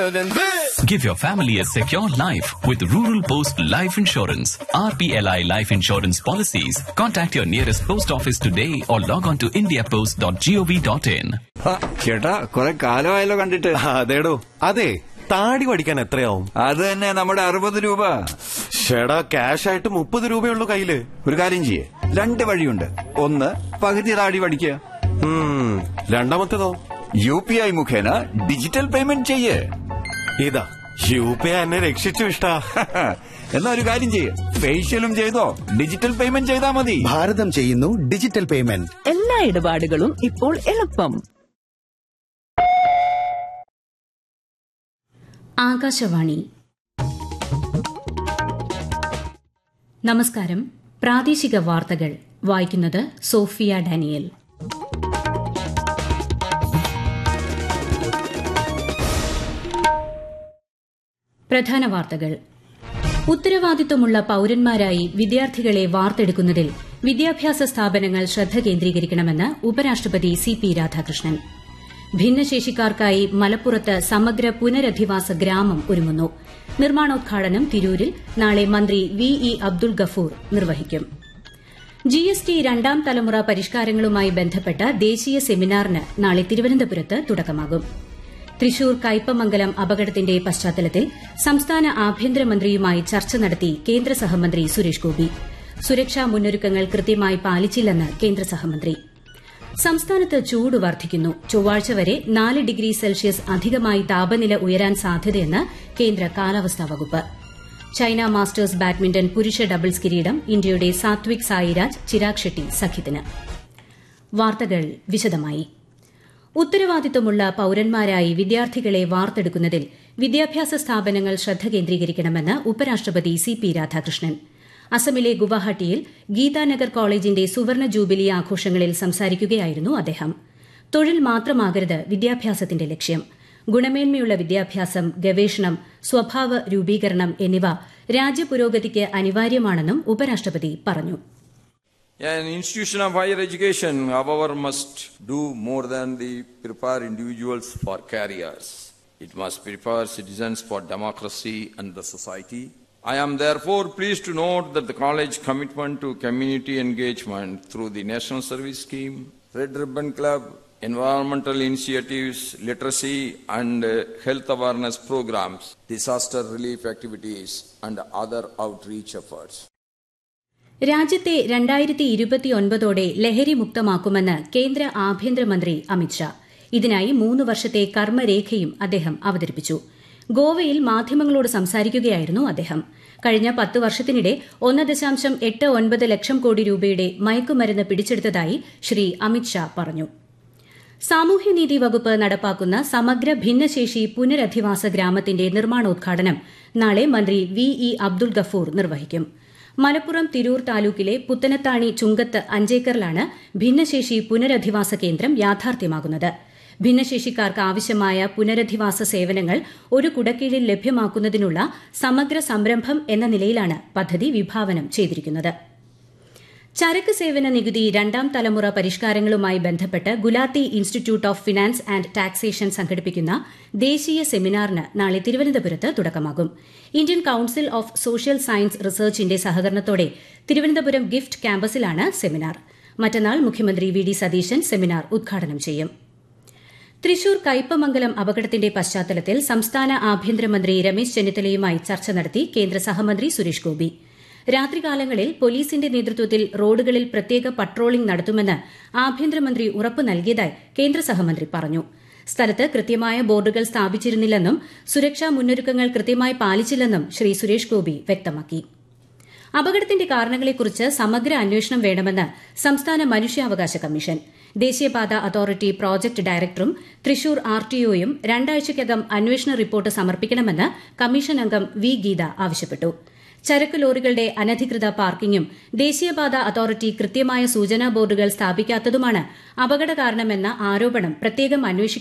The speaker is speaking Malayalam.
Give your family a secure life with Rural Post Life Insurance. RPLI Life Insurance policies. Contact your nearest post office today or log on to indiapost.gov.in. ആ, ചേട്ടാ കുറെ കാലമായല്ലോ കണ്ടിട്ട് അതേടോ അതെ താടി പഠിക്കാൻ എത്രയാവും അത് തന്നെ നമ്മുടെ അറുപത് രൂപ ഷേടാ ക്യാഷ് ആയിട്ട് മുപ്പത് രൂപയുള്ളൂ കയ്യില് ഒരു കാര്യം ചെയ്യേ രണ്ട് വഴിയുണ്ട് ഒന്ന് പകുതി താടി പഠിക്കുക ഉം, രണ്ടാമത്തേതോ യു പി ഐ മുഖേന ഡിജിറ്റൽ പേയ്മെന്റ് ചെയ്യേ ഇതാ യു പി ഐ എന്നെ രക്ഷിച്ചു ഇഷ്ടാ എന്നാ ഒരു കാര്യം ചെയ്യേ ഫേഷ്യലും ചെയ്തോ ഡിജിറ്റൽ പേയ്മെന്റ് ചെയ്താ മതി ഭാരതം ചെയ്യുന്നു ഡിജിറ്റൽ പേയ്മെന്റ് എല്ലാ ഇടപാടുകളും ഇപ്പോൾ എളുപ്പം ആകാശവാണി നമസ്കാരം പ്രാദേശിക വാർത്തകൾ വായിക്കുന്നത് സോഫിയ ഡാനിയൽ പ്രധാന വാർത്തകൾ ഉത്തരവാദിത്വമുള്ള പൌരന്മാരായി വിദ്യാർത്ഥികളെ വാർത്തെടുക്കുന്നതിൽ വിദ്യാഭ്യാസ സ്ഥാപനങ്ങൾ ശ്രദ്ധ കേന്ദ്രീകരിക്കണമെന്ന് ഉപരാഷ്ട്രപതി സി പി രാധാകൃഷ്ണൻ ഭിന്നശേഷിക്കാർക്കായി മലപ്പുറത്ത് സമഗ്ര പുനരധിവാസ ഗ്രാമം ഒരുങ്ങുന്നു നിർമ്മാണോദ്ഘാടനം തിരൂരിൽ നാളെ മന്ത്രി വി ഇ അബ്ദുൾ ഗഫൂർ നിർവഹിക്കും ജി എസ് ടി രണ്ടാം തലമുറ പരിഷ്കാരങ്ങളുമായി ബന്ധപ്പെട്ട ദേശീയ സെമിനാറിന് നാളെ തിരുവനന്തപുരത്ത് തുടക്കമാകും തൃശൂർ കയ്പമംഗലം അപകടത്തിന്റെ പശ്ചാത്തലത്തിൽ സംസ്ഥാന ആഭ്യന്തരമന്ത്രിയുമായി ചർച്ച നടത്തി കേന്ദ്ര സഹമന്ത്രി സുരേഷ് ഗോപി സുരക്ഷാ മുന്നൊരുക്കങ്ങൾ കൃത്യമായി പാലിച്ചില്ലെന്ന് കേന്ദ്ര സഹമന്ത്രി സംസ്ഥാനത്ത് ചൂട് വർദ്ധിക്കുന്നു ചൊവ്വാഴ്ച വരെ നാല് ഡിഗ്രി സെൽഷ്യസ് അധികമായി താപനില ഉയരാൻ സാധ്യതയെന്ന് കേന്ദ്ര കാലാവസ്ഥാ വകുപ്പ് ചൈന മാസ്റ്റേഴ്സ് ബാഡ്മിന്റൺ പുരുഷ ഡബിൾസ് കിരീടം ഇന്ത്യയുടെ സാത്വിക് സായിരാജ് ചിരാഗ് ഷെട്ടി സഖ്യത്തിന് വാർത്തകൾ വിശദമായി ഉത്തരവാദിത്തമുള്ള പൌരന്മാരായി വിദ്യാർത്ഥികളെ വാർത്തെടുക്കുന്നതിൽ വിദ്യാഭ്യാസ സ്ഥാപനങ്ങൾ ശ്രദ്ധ കേന്ദ്രീകരിക്കണമെന്ന് ഉപരാഷ്ട്രപതി സി പി രാധാകൃഷ്ണൻ അസമിലെ ഗുവാഹട്ടിയിൽ ഗീതാനഗർ കോളേജിന്റെ സുവർണ ജൂബിലി ആഘോഷങ്ങളിൽ സംസാരിക്കുകയായിരുന്നു അദ്ദേഹം തൊഴിൽ മാത്രമാകരുത് വിദ്യാഭ്യാസത്തിന്റെ ലക്ഷ്യം ഗുണമേന്മയുള്ള വിദ്യാഭ്യാസം ഗവേഷണം സ്വഭാവ രൂപീകരണം എന്നിവ രാജ്യപുരോഗതിക്ക് അനിവാര്യമാണെന്നും ഉപരാഷ്ട്രപതി പറഞ്ഞു An institution of higher education, however, must do more than the prepare individuals for careers. It must prepare citizens for democracy and the society. I am therefore pleased to note that the college commitment to community engagement through the National Service Scheme, Red Ribbon Club, environmental initiatives, literacy and uh, health awareness programs, disaster relief activities, and other outreach efforts. രാജ്യത്തെ രണ്ടായിരത്തി ഇരുപത്തിയൊൻപതോടെ ലഹരി മുക്തമാക്കുമെന്ന് കേന്ദ്ര ആഭ്യന്തരമന്ത്രി അമിത്ഷാ ഇതിനായി മൂന്ന് വർഷത്തെ കർമ്മരേഖയും അദ്ദേഹം അവതരിപ്പിച്ചു ഗോവയിൽ മാധ്യമങ്ങളോട് സംസാരിക്കുകയായിരുന്നു അദ്ദേഹം കഴിഞ്ഞ പത്ത് വർഷത്തിനിടെ ഒന്ന് ദശാംശം എട്ട് ഒൻപത് ലക്ഷം കോടി രൂപയുടെ മയക്കുമരുന്ന് പിടിച്ചെടുത്തതായി ശ്രീ അമിത്ഷാ പറഞ്ഞു സാമൂഹ്യനീതി വകുപ്പ് നടപ്പാക്കുന്ന സമഗ്ര ഭിന്നശേഷി പുനരധിവാസ ഗ്രാമത്തിന്റെ നിർമ്മാണോദ്ഘാടനം നാളെ മന്ത്രി വി ഇ അബ്ദുൾ ഗഫൂർ നിർവഹിക്കും മലപ്പുറം തിരൂർ താലൂക്കിലെ പുത്തനത്താണി ചുങ്കത്ത് അഞ്ചേക്കറിലാണ് ഭിന്നശേഷി പുനരധിവാസ കേന്ദ്രം യാഥാർത്ഥ്യമാകുന്നത് ഭിന്നശേഷിക്കാർക്ക് ആവശ്യമായ പുനരധിവാസ സേവനങ്ങൾ ഒരു കുടക്കീഴിൽ ലഭ്യമാക്കുന്നതിനുള്ള സമഗ്ര സംരംഭം എന്ന നിലയിലാണ് പദ്ധതി വിഭാവനം ചെയ്തിരിക്കുന്നത് ചരക്ക് സേവന നികുതി രണ്ടാം തലമുറ പരിഷ്കാരങ്ങളുമായി ബന്ധപ്പെട്ട് Gulati institute of finance and taxation സംഘടിപ്പിക്കുന്ന ദേശീയ സെമിനാറിന് നാളെ തിരുവനന്തപുരത്ത് തുടക്കമാകും Indian council of social science റിസർച്ചിന്റെ സഹകരണത്തോടെ തിരുവനന്തപുരം ഗിഫ്റ്റ് ക്യാമ്പസിലാണ് സെമിനാർ മറ്റന്നാൾ മുഖ്യമന്ത്രി വി ഡി സതീശൻ സെമിനാർ ഉദ്ഘാടനം ചെയ്യും തൃശൂർ കയ്പമംഗലം അപകടത്തിന്റെ പശ്ചാത്തലത്തിൽ സംസ്ഥാന ആഭ്യന്തരമന്ത്രി രമേശ് ചെന്നിത്തലയുമായി ചർച്ച നടത്തി കേന്ദ്ര സഹമന്ത്രി സുരേഷ് ഗോപി രാത്രികാലങ്ങളിൽ പോലീസിന്റെ നേതൃത്വത്തിൽ റോഡുകളിൽ പ്രത്യേക പട്രോളിംഗ് നടത്തുമെന്ന് ആഭ്യന്തരമന്ത്രി ഉറപ്പു നൽകിയതായി കേന്ദ്ര സഹമന്ത്രി പറഞ്ഞു സ്ഥലത്ത് കൃത്യമായ ബോർഡുകൾ സ്ഥാപിച്ചിരുന്നില്ലെന്നും സുരക്ഷാ മുന്നൊരുക്കങ്ങൾ കൃത്യമായി പാലിച്ചില്ലെന്നും ശ്രീ സുരേഷ് ഗോപി വ്യക്തമാക്കി അപകടത്തിന്റെ കാരണങ്ങളെക്കുറിച്ച് സമഗ്ര അന്വേഷണം വേണമെന്ന് സംസ്ഥാന മനുഷ്യാവകാശ കമ്മീഷൻ ദേശീയപാത അതോറിറ്റി പ്രോജക്ട് ഡയറക്ടറും തൃശൂർ ആർടിഒയും രണ്ടാഴ്ചയ്ക്കകം അന്വേഷണ റിപ്പോർട്ട് സമർപ്പിക്കണമെന്ന് കമ്മീഷൻ അംഗം വി ഗീത ആവശ്യപ്പെട്ടു ചരക്ക് ലോറികളുടെ അനധികൃത പാർക്കിംഗും ദേശീയപാത അതോറിറ്റി കൃത്യമായ സൂചനാ ബോർഡുകൾ സ്ഥാപിക്കാത്തതുമാണ് അപകട കാരണമെന്ന ആരോപണം പ്രത്യേകം അന്വേഷിക്കും